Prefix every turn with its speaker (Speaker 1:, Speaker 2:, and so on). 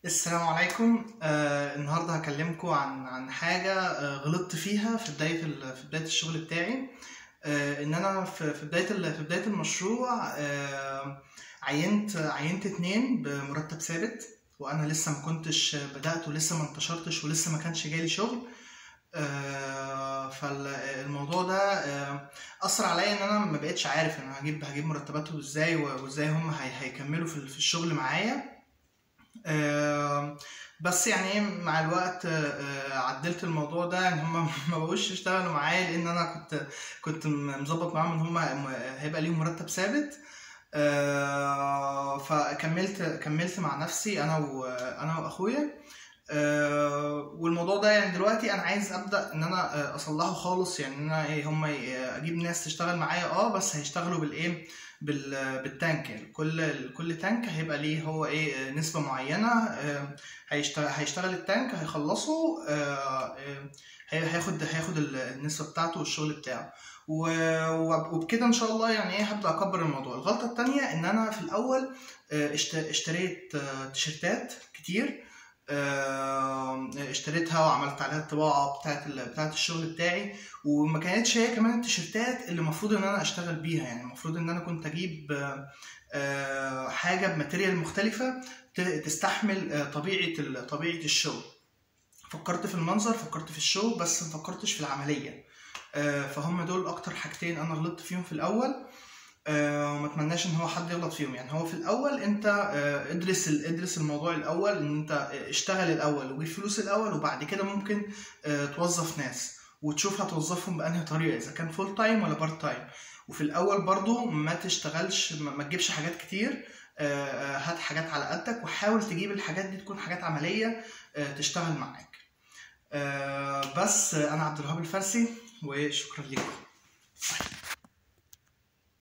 Speaker 1: السلام عليكم آه النهارده هكلمكم عن عن حاجه آه غلطت فيها في بدايه ال- في بدايه الشغل بتاعي آه ان انا في في بدايه ال- في بدايه المشروع آه عينت عينت اتنين بمرتب ثابت وانا لسه ما كنتش بدات ولسه ما انتشرتش ولسه ما كانش جالي شغل آه فالموضوع ده آه اثر عليا ان انا ما بقتش عارف انا هجيب هجيب مرتباتهم ازاي وازاي هم هي- هيكملوا في في الشغل معايا آه، بس يعني إيه، مع الوقت آه، آه، عدلت الموضوع ده ان هم ما بقوش يشتغلوا معايا لان انا كنت كنت مظبط معاهم ان هم هيبقى ليهم مرتب ثابت آه، فكملت كملت مع نفسي انا وانا واخويا آه، والموضوع ده يعني دلوقتي انا عايز ابدا ان انا آه، اصلحه خالص يعني ان انا ايه هم اجيب ناس تشتغل معايا اه بس هيشتغلوا بالايه بال- بالتانك يعني كل كل تانك هيبقى ليه هو ايه نسبة معينة آه، هيشتغل هيشتغل التانك هيخلصه آه، آه، هي- هياخد هياخد ال- النسبة بتاعته والشغل بتاعه و- وب- وبكده ان شاء الله يعني ايه هبدأ اكبر الموضوع الغلطة التانية ان انا في الاول آه، اشت- اشتريت آه، تيشرتات كتير آه، اشتريتها وعملت عليها الطباعة بتاعت ال- بتاعت الشغل بتاعي وما كانتش هي كمان التيشيرتات اللي المفروض ان انا اشتغل بيها يعني المفروض ان انا كنت اجيب آه، آه، حاجه بماتيريال مختلفه ت- تستحمل آه، طبيعه ال- طبيعه الشغل فكرت في المنظر فكرت في الشو بس ما فكرتش في العمليه آه، فهم دول اكتر حاجتين انا غلطت فيهم في الاول آه، وما اتمناش ان هو حد يغلط فيهم يعني هو في الاول انت آه، ادرس ال- ادرس الموضوع الاول ان انت آه، اشتغل الاول وجيب فلوس الاول وبعد كده ممكن آه، توظف ناس وتشوف هتوظفهم بأنهي طريقة إذا كان فول تايم ولا بارت تايم وفي الأول برضو ما تشتغلش ما ما تجيبش حاجات كتير آه، آه، هات حاجات على قدك وحاول تجيب الحاجات دي تكون حاجات عملية آه، تشتغل معاك آه، بس آه، أنا عبد الوهاب الفارسي وشكرا لكم